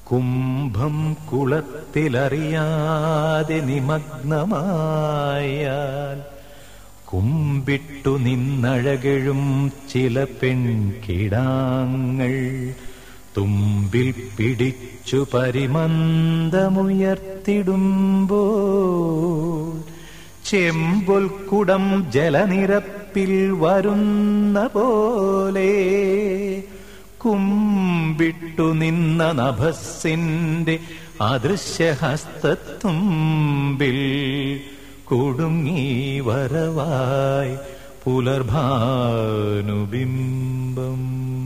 കുംഭം കുളത്തിലറിയാതെ നിമഗ്നമായാൽ കുമ്പിട്ടു നിന്നഴകഴും ചില പെൺകിടാങ്ങൾ തുമ്പിൽ പിടിച്ചു പരിമന്ദമുയർത്തിടുമ്പോൾ ചെമ്പൊൽ കുടം ജലനിരപ്പിൽ വരുന്ന പോലെ കുമ്പിട്ടു നിന്ന നഭസിന്റെ അദൃശ്യഹസ്തത്തുമ്പിൽ കുടുങ്ങി വരവായി പുലർഭാനുബിംബം